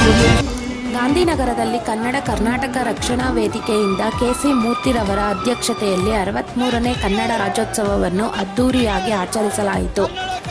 ಗಾಂಧಿನಗರದಲ್ಲಿ ಕನ್ನಡ ಕರ್ನಾಟಕ ರಕ್ಷಣಾ ವೇದಿಕೆಯಿಂದ ಕೆಸಿ ಮೂರ್ತಿರವರ ಅಧ್ಯಕ್ಷತೆಯಲ್ಲಿ ಅರವತ್ಮೂರನೇ ಕನ್ನಡ ರಾಜ್ಯೋತ್ಸವವನ್ನು ಅದ್ದೂರಿಯಾಗಿ ಆಚರಿಸಲಾಯಿತು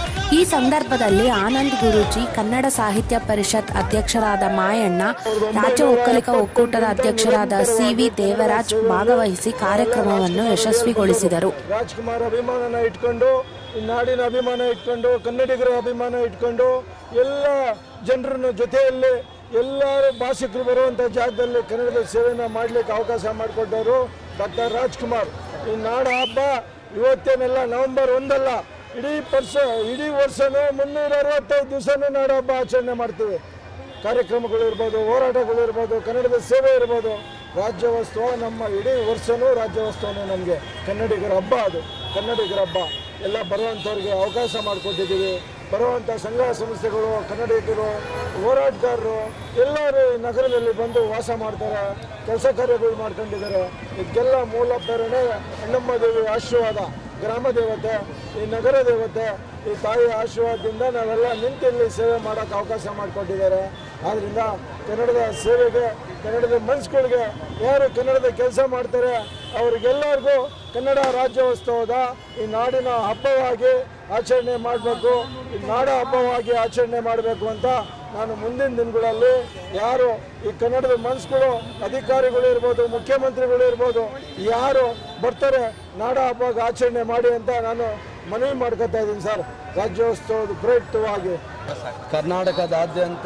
ಈ ಸಂದರ್ಭದಲ್ಲಿ ಆನಂದ್ ಗುರೂಜಿ ಕನ್ನಡ ಸಾಹಿತ್ಯ ಪರಿಷತ್ ಅಧ್ಯಕ್ಷರಾದ ಮಾಯಣ್ಣ ರಾಜ್ಯ ಒಕ್ಕಲಿಗ ಒಕ್ಕೂಟದ ಅಧ್ಯಕ್ಷರಾದ ಸಿವಿ ದೇವರಾಜ್ ಭಾಗವಹಿಸಿ ಕಾರ್ಯಕ್ರಮವನ್ನು ಯಶಸ್ವಿಗೊಳಿಸಿದರು ರಾಜ್ಕುಮಾರ್ ಅಭಿಮಾನನ ಇಟ್ಕೊಂಡು ಈ ನಾಡಿನ ಅಭಿಮಾನ ಇಟ್ಕೊಂಡು ಕನ್ನಡಿಗರ ಅಭಿಮಾನ ಇಟ್ಕೊಂಡು ಎಲ್ಲ ಜನರನ್ನ ಜೊತೆಯಲ್ಲಿ ಎಲ್ಲರೂ ಭಾಷಿಕರು ಬರುವಂಥ ಜಾಗದಲ್ಲಿ ಕನ್ನಡದ ಸೇವೆನ ಮಾಡಲಿಕ್ಕೆ ಅವಕಾಶ ಮಾಡಿಕೊಟ್ಟವರು ಡಾಕ್ಟರ್ ರಾಜ್ಕುಮಾರ್ ಈ ನಾಡ ಹಬ್ಬ ಇವತ್ತೇನೆಲ್ಲ ನವೆಂಬರ್ ಒಂದಲ್ಲ ಇಡೀ ವರ್ಷ ಇಡೀ ವರ್ಷನೂ ಮುನ್ನೂರ ಅರವತ್ತೈದು ದಿವಸನೂ ನಾಡ ಹಬ್ಬ ಆಚರಣೆ ಮಾಡ್ತೀವಿ ಕಾರ್ಯಕ್ರಮಗಳು ಇರ್ಬೋದು ಹೋರಾಟಗಳು ಇರ್ಬೋದು ಕನ್ನಡದ ಸೇವೆ ಇರ್ಬೋದು ರಾಜ್ಯೋತ್ಸವ ನಮ್ಮ ಇಡೀ ವರ್ಷನೂ ರಾಜ್ಯೋತ್ಸವನೇ ನಮಗೆ ಕನ್ನಡಿಗರ ಹಬ್ಬ ಅದು ಕನ್ನಡಿಗರ ಹಬ್ಬ ಎಲ್ಲ ಬರುವಂಥವ್ರಿಗೆ ಅವಕಾಶ ಮಾಡಿಕೊಟ್ಟಿದ್ದೀವಿ ಬರುವಂಥ ಸಂಘ ಸಂಸ್ಥೆಗಳು ಕನ್ನಡಿಗರು ಹೋರಾಟಗಾರರು ಎಲ್ಲರೂ ಈ ನಗರದಲ್ಲಿ ಬಂದು ವಾಸ ಮಾಡ್ತಾರೆ ಕೆಲಸ ಕಾರ್ಯಗಳು ಮಾಡ್ಕೊಂಡಿದ್ದಾರೆ ಇದಕ್ಕೆಲ್ಲ ಮೂಲ ಪ್ರೇರಣೆ ಅಣ್ಣಮ್ಮ ದೇವಿ ಆಶೀರ್ವಾದ ಗ್ರಾಮ ದೇವತೆ ಈ ನಗರ ದೇವತೆ ಈ ತಾಯಿಯ ಆಶೀರ್ವಾದದಿಂದ ನಾವೆಲ್ಲ ನಿಂತು ಇಲ್ಲಿ ಸೇವೆ ಮಾಡೋಕ್ಕೆ ಅವಕಾಶ ಮಾಡಿಕೊಟ್ಟಿದ್ದಾರೆ ಆದ್ದರಿಂದ ಕನ್ನಡದ ಸೇವೆಗೆ ಕನ್ನಡದ ಮನಸ್ಸುಗಳಿಗೆ ಯಾರು ಕನ್ನಡದ ಕೆಲಸ ಮಾಡ್ತಾರೆ ಅವರಿಗೆಲ್ಲರಿಗೂ ಕನ್ನಡ ರಾಜ್ಯೋತ್ಸವದ ಈ ನಾಡಿನ ಹಬ್ಬವಾಗಿ ಆಚರಣೆ ಮಾಡಬೇಕು ಈ ನಾಡ ಹಬ್ಬವಾಗಿ ಆಚರಣೆ ಮಾಡಬೇಕು ಅಂತ ನಾನು ಮುಂದಿನ ದಿನಗಳಲ್ಲಿ ಯಾರು ಈ ಕನ್ನಡದ ಮನಸ್ಸುಗಳು ಅಧಿಕಾರಿಗಳು ಇರ್ಬೋದು ಮುಖ್ಯಮಂತ್ರಿಗಳು ಇರ್ಬೋದು ಯಾರು ಬರ್ತಾರೆ ನಾಡ ಹಬ್ಬವಾಗಿ ಆಚರಣೆ ಮಾಡಿ ಅಂತ ನಾನು ಮನವಿ ಮಾಡ್ಕೊತಾ ಇದ್ದೀನಿ ಸರ್ ರಾಜ್ಯೋತ್ಸವದ ಪ್ರಯುಕ್ತವಾಗಿ ಕರ್ನಾಟಕದಾದ್ಯಂತ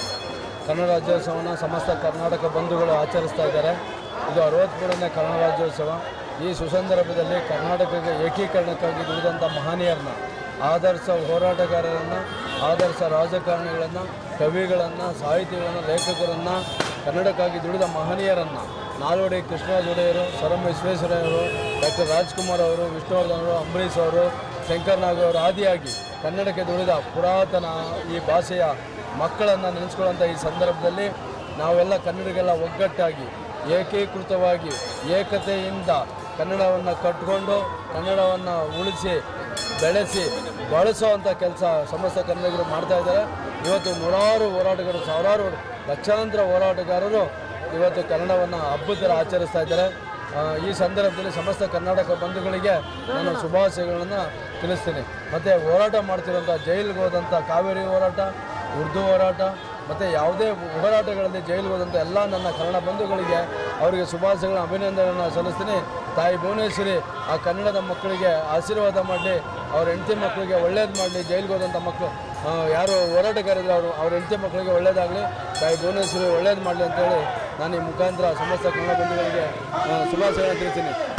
ಕನ್ನಡ ರಾಜ್ಯೋತ್ಸವನ ಸಮಸ್ತ ಕರ್ನಾಟಕ ಬಂಧುಗಳು ಆಚರಿಸ್ತಾ ಇದ್ದಾರೆ ಇದು ಅರವತ್ತ್ಮೂರನೇ ಕನ್ನಡ ರಾಜ್ಯೋತ್ಸವ ಈ ಸುಸಂದರ್ಭದಲ್ಲಿ ಕರ್ನಾಟಕಕ್ಕೆ ಏಕೀಕರಣಕ್ಕಾಗಿ ದುಡಿದಂಥ ಮಹನೀಯರನ್ನ ಆದರ್ಶ ಹೋರಾಟಗಾರರನ್ನು ಆದರ್ಶ ರಾಜಕಾರಣಿಗಳನ್ನು ಕವಿಗಳನ್ನು ಸಾಹಿತಿಗಳನ್ನು ಲೇಖಕರನ್ನು ಕನ್ನಡಕ್ಕಾಗಿ ದುಡಿದ ಮಹನೀಯರನ್ನು ನಾಲ್ವಡಿ ಕೃಷ್ಣರಾಜ ಒಡೆಯರು ಸರಂ ವಿಶ್ವೇಶ್ವರಯ್ಯವರು ಡಾಕ್ಟರ್ ರಾಜ್ಕುಮಾರ್ ಅವರು ವಿಷ್ಣುವರ್ಧನ್ ಅವರು ಅಂಬರೀಷ್ ಅವರು ಶಂಕರ್ನಾಗ್ ಅವರು ಆದಿಯಾಗಿ ಕನ್ನಡಕ್ಕೆ ದುಡಿದ ಪುರಾತನ ಈ ಭಾಷೆಯ ಮಕ್ಕಳನ್ನು ನೆನೆಸ್ಕೊಳ್ಳೋಂಥ ಈ ಸಂದರ್ಭದಲ್ಲಿ ನಾವೆಲ್ಲ ಕನ್ನಡಿಗೆಲ್ಲ ಒಗ್ಗಟ್ಟಾಗಿ ಏಕೀಕೃತವಾಗಿ ಏಕತೆಯಿಂದ ಕನ್ನಡವನ್ನು ಕಟ್ಟಿಕೊಂಡು ಕನ್ನಡವನ್ನು ಉಳಿಸಿ ಬೆಳೆಸಿ ಬಳಸುವಂಥ ಕೆಲಸ ಸಮಸ್ತ ಕನ್ನಡಿಗರು ಮಾಡ್ತಾ ಇದ್ದಾರೆ ಇವತ್ತು ನೂರಾರು ಹೋರಾಟಗಾರರು ಸಾವಿರಾರು ಲಕ್ಷಾಂತರ ಹೋರಾಟಗಾರರು ಇವತ್ತು ಕನ್ನಡವನ್ನು ಹಬ್ಬದ ಥರ ಆಚರಿಸ್ತಾ ಇದ್ದಾರೆ ಆ, ಈ ಸಂದರ್ಭದಲ್ಲಿ ಸಮಸ್ತ ಕರ್ನಾಟಕ ಬಂಧುಗಳಿಗೆ ನಾನು ಶುಭಾಶಯಗಳನ್ನು ತಿಳಿಸ್ತೀನಿ ಮತ್ತು ಹೋರಾಟ ಮಾಡ್ತಿರೋಂಥ ಜೈಲಿಗೆ ಹೋದಂಥ ಕಾವೇರಿ ಹೋರಾಟ ಉರ್ದು ಹೋರಾಟ ಮತ್ತು ಯಾವುದೇ ಹೋರಾಟಗಳಲ್ಲಿ ಜೈಲಿಗೆ ಹೋದಂಥ ಎಲ್ಲ ನನ್ನ ಕನ್ನಡ ಬಂಧುಗಳಿಗೆ ಅವರಿಗೆ ಶುಭಾಶಯಗಳ ಅಭಿನಂದನೆಗಳನ್ನು ಸಲ್ಲಿಸ್ತೀನಿ ತಾಯಿ ಭುವನೇಶ್ವರಿ ಆ ಕನ್ನಡದ ಮಕ್ಕಳಿಗೆ ಆಶೀರ್ವಾದ ಮಾಡಲಿ ಅವ್ರ ಹೆಂಡತಿ ಮಕ್ಕಳಿಗೆ ಒಳ್ಳೇದು ಮಾಡಲಿ ಜೈಲಿಗೆ ಹೋದಂಥ ಮಕ್ಕಳು ಆ, ಯಾರು ಹೋರಾಟಗಾರಿದ್ರು ಅವರು ಅವ್ರ ಹೆಂಡತಿ ಮಕ್ಕಳಿಗೆ ಒಳ್ಳೇದಾಗಲಿ ತಾಯಿ ಭುವನೇಶ್ವರಿ ಒಳ್ಳೇದು ಮಾಡಲಿ ಅಂತೇಳಿ ನಾನು ಈ ಮುಖಾಂತರ ಸಮಸ್ತ ಕನ್ನಡ ಬಂಧುಗಳಿಗೆ ಆ, ಶುಭಾಶಯಗಳನ್ನು ತಿಳಿಸ್ತೀನಿ